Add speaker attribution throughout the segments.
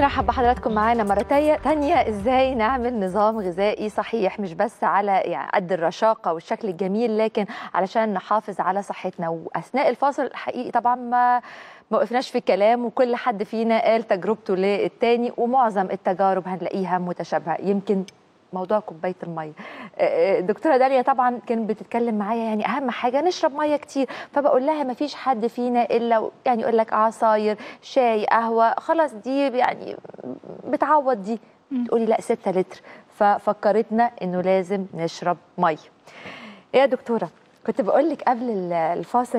Speaker 1: برحب بحضراتكم معانا مرة تانية تانية ازاي نعمل نظام غذائي صحيح مش بس على يعني قد الرشاقة والشكل الجميل لكن علشان نحافظ على صحتنا واثناء الفاصل الحقيقي طبعا ما ما وقفناش في كلام وكل حد فينا قال تجربته للتاني ومعظم التجارب هنلاقيها متشابهة يمكن موضوع كوبايه الميه دكتوره داليا طبعا كانت بتتكلم معايا يعني اهم حاجه نشرب ميه كتير فبقول لها ما فيش حد فينا الا يعني يقول لك عصاير شاي قهوه خلاص دي يعني بتعوض دي تقولي لا 6 لتر ففكرتنا انه لازم نشرب ميه ايه يا دكتوره كنت بقول لك قبل الفاصل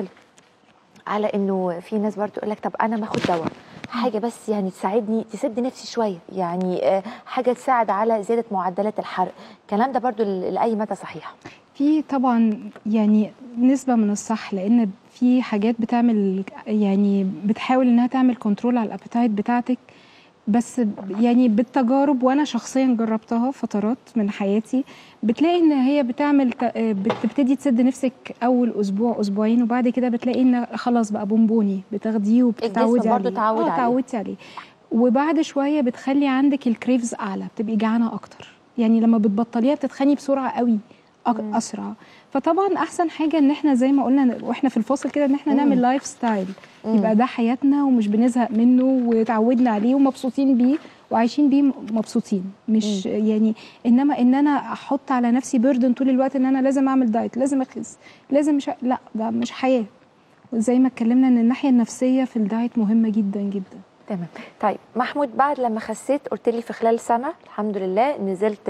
Speaker 1: على انه في ناس برضو تقول لك طب انا باخد دواء حاجه بس يعني تساعدني تسد نفسي شويه يعني حاجه تساعد على زياده معدلات الحرق الكلام ده برضو لاي مدى صحيح
Speaker 2: في طبعا يعني نسبه من الصح لان في حاجات بتعمل يعني بتحاول انها تعمل كنترول على الابيتايت بتاعتك بس يعني بالتجارب وانا شخصيا جربتها فترات من حياتي بتلاقي ان هي بتعمل بتبتدي تسد نفسك اول اسبوع اسبوعين وبعد كده بتلاقي ان خلاص بقى بونبوني بتاخديه وبتتعودي
Speaker 1: عليه تعود
Speaker 2: عليه تعودتي عليه وبعد شويه بتخلي عندك الكريفز اعلى بتبقي جعانه اكتر يعني لما بتبطليها بتتخني بسرعه قوي اسرع فطبعا احسن حاجه ان احنا زي ما قلنا واحنا في الفاصل كده ان احنا مم. نعمل لايف ستايل يبقى ده حياتنا ومش بنزهق منه وتعودنا عليه ومبسوطين بيه وعايشين بيه مبسوطين مش مم. يعني انما ان انا احط على نفسي بيردن طول الوقت ان انا لازم اعمل دايت لازم اخس لازم مش لا ده مش حياه وزي ما اتكلمنا ان الناحيه النفسيه في الدايت مهمه جدا جدا
Speaker 1: تمام طيب محمود بعد لما خسيت قلت لي في خلال سنه الحمد لله نزلت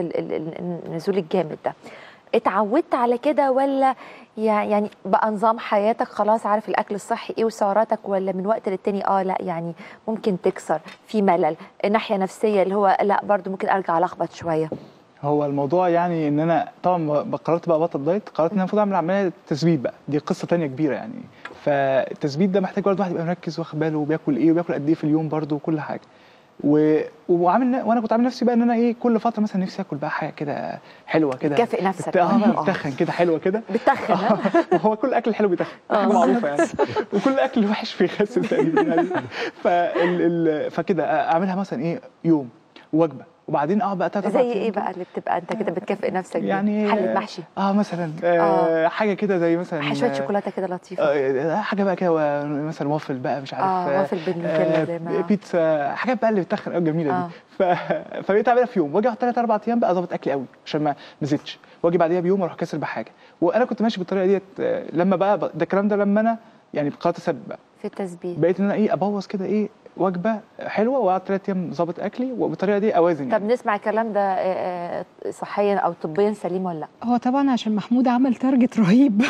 Speaker 1: النزول الجامد ده اتعودت على كده ولا يعني بقى نظام حياتك خلاص عارف الاكل الصحي ايه وسعراتك ولا من وقت للتاني اه لا يعني ممكن تكسر في ملل ناحيه نفسيه اللي هو لا برضو ممكن ارجع الخبط شويه
Speaker 3: هو الموضوع يعني ان انا طبعا قررت بقى ابطل دايت قررت ان انا المفروض اعمل عمليه تثبيت بقى دي قصه ثانيه كبيره يعني فالتثبيت ده محتاج برضه واحد يبقى مركز واخد باله وبياكل ايه وبياكل قد ايه في اليوم برضه وكل حاجه و... وعامل وانا كنت عامل نفسي بقى ان انا ايه كل فتره مثلا نفسي اكل بقى حاجه كده حلوه كده
Speaker 1: تكافئ نفسك
Speaker 3: اه بتخن كده حلوه كده
Speaker 1: بتخن
Speaker 3: هو كل اكل حلو بيتخن حاجه معروفه يعني وكل اكل وحش بيخسس تقريبا يعني فال... فكده اعملها مثلا ايه يوم وجبه وبعدين اه بقى
Speaker 1: زي ايه بقى اللي بتبقى انت كده بتكافئ نفسك
Speaker 3: يعني
Speaker 1: حله محشي
Speaker 3: اه مثلا آه, آه حاجه كده زي مثلا
Speaker 1: شويه شوكولاته كده لطيفه
Speaker 3: آه حاجه بقى كده مثلا وافل بقى مش عارف
Speaker 1: اه وافل بالنوتيلا زي ما
Speaker 3: بيتزا حاجات بقى اللي بتتخن قوي جميله آه. دي ف... فبقيت اعملها في يوم واجي اقعد ثلاث اربع ايام بقى اظبط اكلي قوي عشان ما نزيدش واجي بعديها بيوم اروح كاسر بحاجه وانا كنت ماشي بالطريقه ديت لما بقى ده الكلام ده لما انا يعني قررت اثبت بقى
Speaker 1: في التثبيت
Speaker 3: بقيت ان انا ايه ابوظ كده ايه وجبه حلوه واقعد ثلاث ايام ظابط اكلي وبالطريقه دي اوازن
Speaker 1: طب يعني. نسمع الكلام ده صحيا او طبيا سليم ولا لا؟
Speaker 2: هو طبعا عشان محمود عمل تارجت رهيب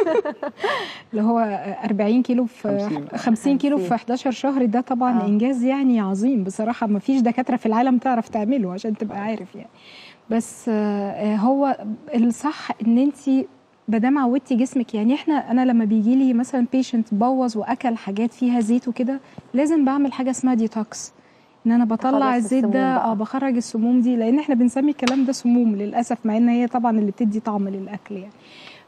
Speaker 2: اللي هو 40 كيلو في 50, 50 كيلو في 11 شهر ده طبعا آه. انجاز يعني عظيم بصراحه ما فيش دكاتره في العالم تعرف تعمله عشان تبقى عارف يعني بس هو الصح ان انت مادام عودتي جسمك يعني احنا انا لما بيجي لي مثلا بيشنت بوظ واكل حاجات فيها زيت وكده لازم بعمل حاجه اسمها ديتوكس ان انا بطلع الزيت ده اه بخرج السموم دي لان احنا بنسمي الكلام ده سموم للاسف مع ان هي طبعا اللي بتدي طعم للاكل يعني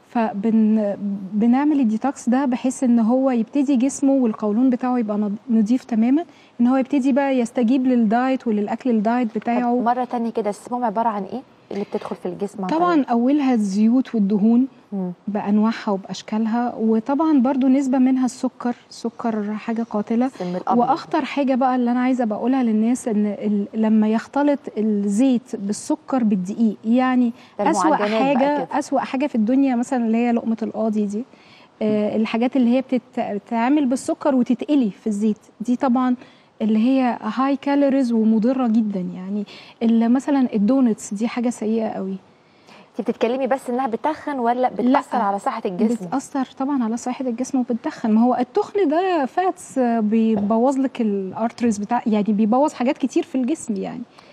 Speaker 2: فبن بنعمل الديتوكس ده بحيث ان هو يبتدي جسمه والقولون بتاعه يبقى نضيف تماما ان هو يبتدي بقى يستجيب للدايت وللاكل الدايت بتاعه
Speaker 1: مره تانية كده السموم عباره عن ايه اللي بتدخل في الجسم
Speaker 2: طبعا اولها الزيوت والدهون مم. بانواعها وباشكالها وطبعا برضو نسبه منها السكر السكر حاجه قاتله واخطر حاجه بقى اللي انا عايزه بقولها للناس ان لما يختلط الزيت بالسكر بالدقيق يعني اسوا حاجه اسوا حاجه في الدنيا مثلا اللي هي لقمه القاضي دي آه الحاجات اللي هي بتتعمل بالسكر وتتقلي في الزيت دي طبعا اللي هي هاي كالوريز ومضره جدا يعني اللي مثلا الدونتس دي حاجه سيئه قوي
Speaker 1: انت بتتكلمي بس انها بتخن ولا بتاثر على صحه الجسم
Speaker 2: بتاثر طبعا على صحه الجسم وبتدخن ما هو التخن ده فاتس بيبوظ لك الارتريز بتاع يعني بيبوظ حاجات كتير في الجسم يعني